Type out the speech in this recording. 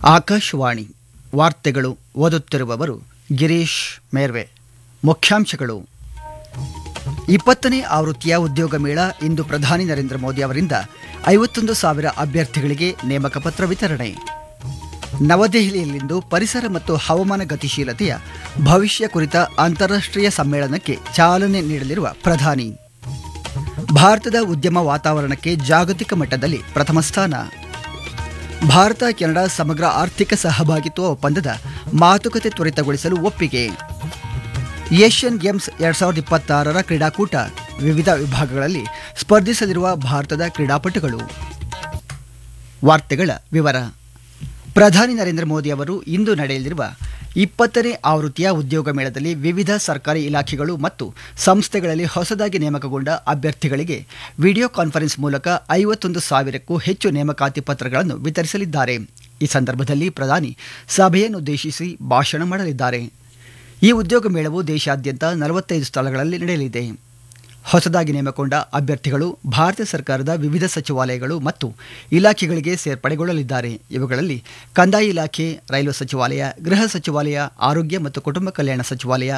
ಆಕಾಶವಾಣಿ ವಾರ್ತೆಗಳು ಓದುತ್ತಿರುವವರು ಗಿರೀಶ್ ಮೇರ್ವೆ ಮುಖ್ಯಾಂಶಗಳು ಇಪ್ಪತ್ತನೇ ಆವೃತ್ತಿಯ ಉದ್ಯೋಗ ಮೇಳ ಇಂದು ಪ್ರಧಾನಿ ನರೇಂದ್ರ ಮೋದಿ ಅವರಿಂದ ಐವತ್ತೊಂದು ಸಾವಿರ ಅಭ್ಯರ್ಥಿಗಳಿಗೆ ನೇಮಕ ಪತ್ರ ವಿತರಣೆ ನವದೆಹಲಿಯಲ್ಲಿಂದು ಪರಿಸರ ಮತ್ತು ಹವಾಮಾನ ಗತಿಶೀಲತೆಯ ಭವಿಷ್ಯ ಕುರಿತ ಅಂತಾರಾಷ್ಟ್ರೀಯ ಸಮ್ಮೇಳನಕ್ಕೆ ಚಾಲನೆ ನೀಡಲಿರುವ ಪ್ರಧಾನಿ ಭಾರತದ ಉದ್ಯಮ ವಾತಾವರಣಕ್ಕೆ ಜಾಗತಿಕ ಮಟ್ಟದಲ್ಲಿ ಪ್ರಥಮ ಸ್ಥಾನ ಭಾರತ ಕೆನಡಾ ಸಮಗ್ರ ಆರ್ಥಿಕ ಸಹಭಾಗಿತ್ವ ಒಪ್ಪಂದದ ಮಾತುಕತೆ ತ್ವರಿತಗೊಳಿಸಲು ಒಪ್ಪಿಗೆ ಏಷ್ಯನ್ ಗೇಮ್ಸ್ ಎರಡ್ ಸಾವಿರದ ಇಪ್ಪತ್ತಾರರ ಕ್ರೀಡಾಕೂಟ ವಿವಿಧ ವಿಭಾಗಗಳಲ್ಲಿ ಸ್ಪರ್ಧಿಸಲಿರುವ ಭಾರತದ ಕ್ರೀಡಾಪಟುಗಳು ವಾರ್ತೆಗಳ ವಿವರ ಪ್ರಧಾನಿ ನರೇಂದ್ರ ಮೋದಿ ಅವರು ಇಂದು ನಡೆಯಲಿರುವ ಇಪ್ಪತ್ತನೇ ಆವೃತ್ತಿಯ ಉದ್ಯೋಗ ಮೇಳದಲ್ಲಿ ವಿವಿಧ ಸರ್ಕಾರಿ ಇಲಾಖೆಗಳು ಮತ್ತು ಸಂಸ್ಥೆಗಳಲ್ಲಿ ಹೊಸದಾಗಿ ನೇಮಕಗೊಂಡ ಅಭ್ಯರ್ಥಿಗಳಿಗೆ ವಿಡಿಯೋ ಕಾನ್ಫರೆನ್ಸ್ ಮೂಲಕ ಐವತ್ತೊಂದು ಸಾವಿರಕ್ಕೂ ಹೆಚ್ಚು ನೇಮಕಾತಿ ಪತ್ರಗಳನ್ನು ವಿತರಿಸಲಿದ್ದಾರೆ ಈ ಸಂದರ್ಭದಲ್ಲಿ ಪ್ರಧಾನಿ ಸಭೆಯನ್ನುದ್ದೇಶಿಸಿ ಭಾಷಣ ಮಾಡಲಿದ್ದಾರೆ ಈ ಉದ್ಯೋಗ ಮೇಳವು ದೇಶಾದ್ಯಂತ ನಲವತ್ತೈದು ಸ್ಥಳಗಳಲ್ಲಿ ನಡೆಯಲಿದೆ ಹೊಸದಾಗಿ ನೇಮಕೊಂಡ ಅಭ್ಯರ್ಥಿಗಳು ಭಾರತ ಸರ್ಕಾರದ ವಿವಿಧ ಸಚಿವಾಲಯಗಳು ಮತ್ತು ಇಲಾಖೆಗಳಿಗೆ ಸೇರ್ಪಡೆಗೊಳ್ಳಲಿದ್ದಾರೆ ಇವುಗಳಲ್ಲಿ ಕಂದಾಯ ಇಲಾಖೆ ರೈಲ್ವೆ ಸಚಿವಾಲಯ ಗೃಹ ಸಚಿವಾಲಯ ಆರೋಗ್ಯ ಮತ್ತು ಕುಟುಂಬ ಕಲ್ಯಾಣ ಸಚಿವಾಲಯ